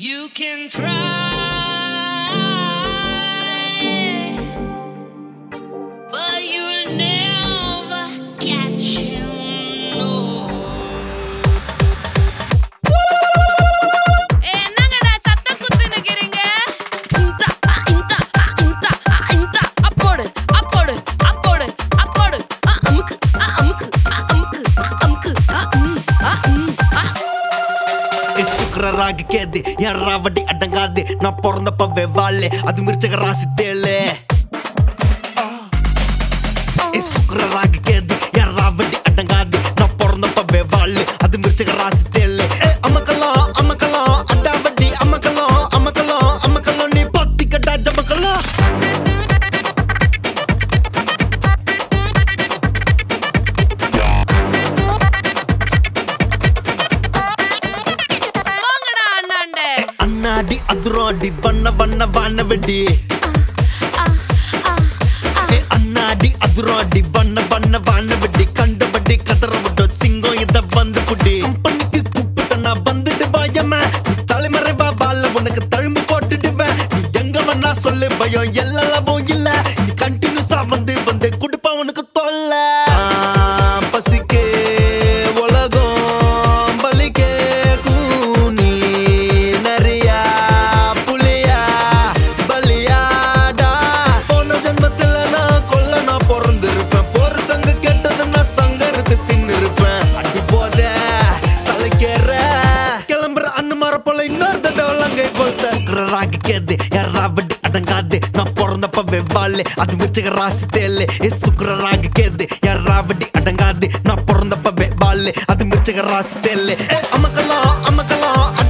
You can try, but you'll never catch him. No. என்னங்கடா சத்தம் குத்து நிக்கிறீங்க இந்தா, ஆ, இந்தா, ஆ, இந்தா, ஆ, இந்தா. அப்போடு, அப்போடு, அப்போடு, அப்போடு. ஆ, அமுக்கு, ஆ, அமுக்கு, ஆ, அமுக்கு, ஆ, அமுக்கு, ஆ, ம், ஆ, ம், ஆ. சுக்கராக கேது என் ராவடி அடங்காது நான் பிறந்தப்பவே வாழே அது மிர்ச்சக ராசி தேளே சுக்கராக கேது என் ராவடி அடங்காது நான் பிறந்தப்பவே வாழே அது மிர்ச்சக ராசி தேளே அம்மக்கலாம் அம்மக்கலாம் அண்டாவடி அம்மக்கலாம் அம்மக்கலாம் அம்மக்கலாம் நீ பத்தி கட்டா ஜமக்கலாம் போங்கடா அண்ணாண்டே. அண்ணாடி அதுராடி வண்ண வண்ண வான வெடி ஏ அண்ணாடி அதுராடி வண்ண வண்ண வான வெடி கண்டபடி கதற விட்டோ சிங்கம் இத வந்து புடி கம்பெனிக்கு கூப்பிட்ட நான் வந்துட்டு வாயம நீ தலைமறைவா வாழ உனக்கு தழும்பு போட்டுடுவேன் நீ எங்க வேணா சொல்லு பயம் எல்லாம் இல்ல நீ கண்டினியூஸா வந்து வந்து குடுப்பா உனக்கு தொல்ல பசிக்கே உலகம் பலிக்கே கூனி நரியா புலியா பலியாடா போன ஜென்மத்துல நான் கொல்ல நான் பிறந்திருப்பேன் போற சங்க கெட்டது நான் சங்கருக்கு தின்னு இருப்பேன் அடி போத தலைக்கேற கிளம்புற அண்ணு மர போல இன்னொரு தடவை கொல்த சுக்கராகி கேது யாராவடி அடங்காது நான் பிறந்தப்பவே வாழே அது மிச்சக ராசி தேலே ஏ சுக்கராகி கேது யாராவடி அடங்காது நான் பிறந்தப்பவே வாழே அது மிச்சக ராசி தேலே அம்மக்கலாம் அம்மக்கலாம்